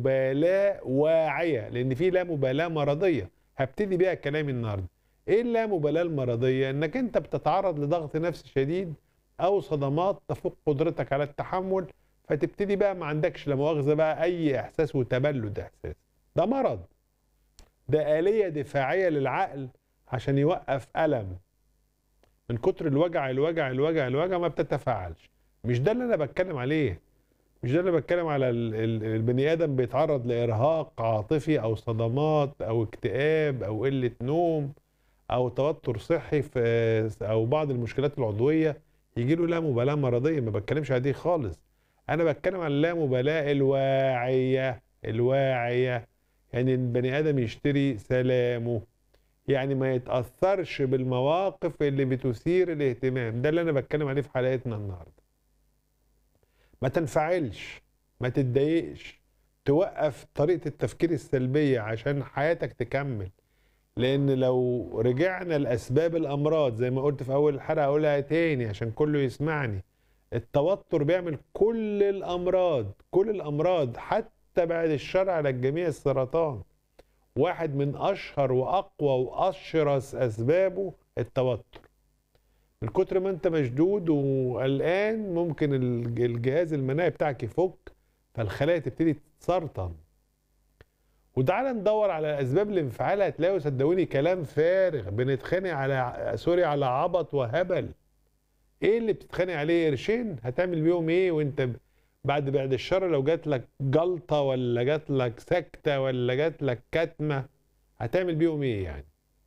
مبالاة واعية لأن في لا مبالاة مرضية هبتدي بيها كلامي النهاردة إيه اللا مبالاة المرضية؟ إنك أنت بتتعرض لضغط نفسي شديد أو صدمات تفوق قدرتك على التحمل فتبتدي بقى ما عندكش لا مؤاخذة بقى أي إحساس وتبلد إحساس ده مرض ده آلية دفاعية للعقل عشان يوقف ألم من كتر الوجع الوجع الوجع الوجع ما بتتفاعلش مش ده اللي أنا بتكلم عليه مش ده اللي بتكلم على ال- ال- البني ادم بيتعرض لارهاق عاطفي او صدمات او اكتئاب او قله نوم او توتر صحي في او بعض المشكلات العضويه يجي له لا مبالاه مرضيه ما بتكلمش على دي خالص انا بتكلم عن لا مبالاه الواعيه الواعيه يعني البني ادم يشتري سلامه يعني ما يتاثرش بالمواقف اللي بتثير الاهتمام ده اللي انا بتكلم عليه في حلقتنا النهارده ما تنفعلش ما تتضايقش توقف طريقة التفكير السلبية عشان حياتك تكمل لأن لو رجعنا لأسباب الأمراض زي ما قلت في أول الحلقة أقولها تاني عشان كله يسمعني التوتر بيعمل كل الأمراض كل الأمراض حتى بعد الشر على الجميع السرطان واحد من أشهر وأقوى وأشرس أسبابه التوتر من كتر ما انت مشدود وقلقان ممكن الج- الجهاز المناعي بتاعك يفك فالخلايا تبتدي تتسرطن وتعالى ندور على اسباب الانفعال هتلاقوا صدقوني كلام فارغ بنتخانق على سوري على عبط وهبل ايه اللي بتتخانق عليه قرشين هتعمل بيهم ايه وانت ب- بعد بعد الشر لو جات لك جلطه ولا جات لك سكته ولا جات لك كتمه هتعمل بيهم ايه يعني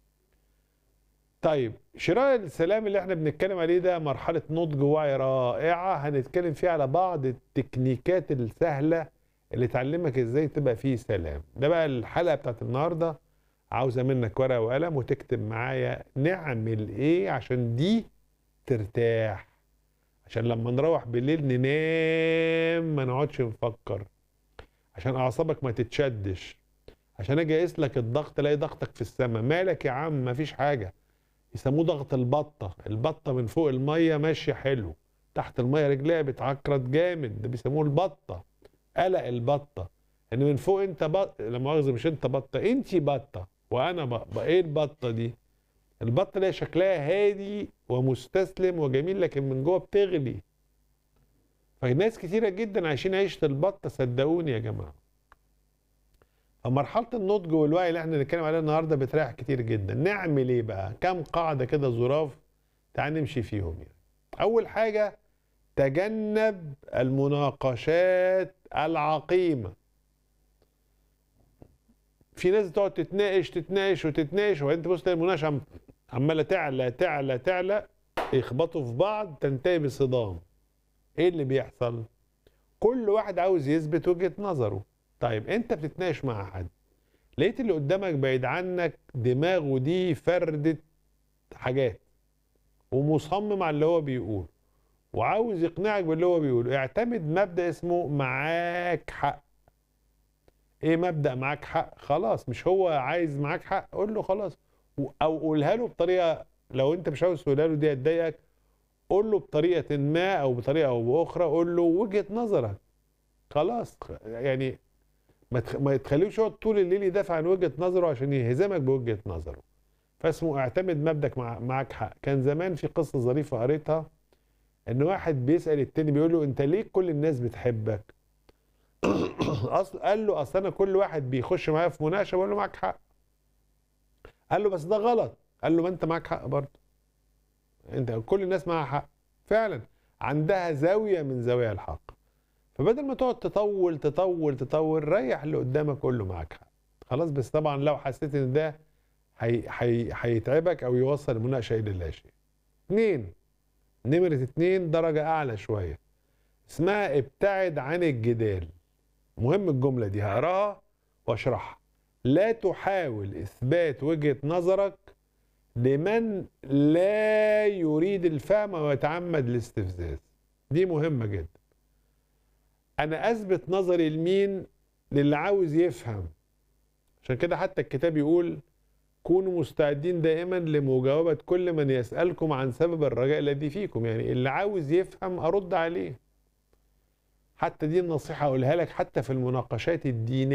طيب شراء السلام اللي احنا بنتكلم عليه ده مرحلة نضج وعي رائعة هنتكلم فيها على بعض التكنيكات السهلة اللي تعلمك ازاي تبقى فيه سلام ده بقى الحلقة بتاعت النهاردة عاوزة منك ورقة وقلم وتكتب معايا نعمل ايه عشان دي ترتاح عشان لما نروح بالليل ننام ما نقعدش نفكر عشان اعصابك ما تتشدش عشان اجي اقيس لك الضغط الاقي ضغطك في السماء مالك يا عم مفيش حاجه يسموه ضغط البطه البطه من فوق الميه ماشيه حلو تحت الميه رجليها بتعكرت جامد ده بيسموه البطه قلق البطه ان من فوق انت بط لا مؤاخذه مش انت بطه انت بطه وانا بط ايه البطه دي البطه اللي هي شكلها هادي ومستسلم وجميل لكن من جوه بتغلي فناس كتيره جدا عايشين عيشه البطه صدقوني يا جماعه فمرحله النضج والوعي اللي احنا بنتكلم عليها النهارده بتريح كتير جدا نعمل ايه بقى كام قاعده كده ظراف تعال نمشي فيهم يعني اول حاجه تجنب المناقشات العقيمه في ناس تقعد تتناقش تتناقش وتتناقش وبعدين تبص تلاقي المناقشه عم- عماله تعلى تعلى تعلى يخبطوا في بعض تنتهي بصدام ايه اللي بيحصل كل واحد عاوز يثبت وجهه نظره طيب انت بتتناقش مع حد لقيت اللي قدامك بعيد عنك دماغه دي فردة حاجات ومصمم على اللي هو بيقول وعاوز يقنعك باللي هو بيقوله اعتمد مبدأ اسمه معاك حق ايه مبدأ معاك حق خلاص مش هو عايز معاك حق قول له خلاص و- او قولها له بطريقة لو انت مش عاوز تقولها له دي هتضايقك قول له بطريقة ما او بطريقة او باخرى قول له وجهة نظرك خلاص يعني ما تخ... ما تخليهوش يقعد طول الليل يدافع عن وجهة نظره عشان يهزمك بوجهة نظره فاسمه اعتمد مبدأك مع... معاك حق كان زمان في قصة ظريفة قريتها ان واحد بيسأل التاني بيقول له انت ليه كل الناس بتحبك اصل قال له اصل انا كل واحد بيخش معايا في مناقشة بقول له معاك حق قال له بس ده غلط قال له ما انت معاك حق برضه انت كل الناس معاها حق فعلا عندها زاوية من زوايا الحق فبدل ما تقعد تطول تطول تطول ريح اللي قدامك قول له معاك حق خلاص بس طبعا لو حسيت ان ده هي هي هيتعبك او يوصل المناقشه الى لا شيء. اتنين نمرة اتنين درجة أعلى شوية اسمها ابتعد عن الجدال مهم الجملة دي هقراها واشرحها لا تحاول إثبات وجهة نظرك لمن لا يريد الفهم ويتعمد الاستفزاز دي مهمة جدا انا اثبت نظري لمين للي عاوز يفهم عشان كده حتى الكتاب يقول كونوا مستعدين دائما لمجاوبة كل من يسألكم عن سبب الرجاء الذي فيكم يعني اللي عاوز يفهم ارد عليه حتى دي النصيحة أقولها لك حتى في المناقشات الدينية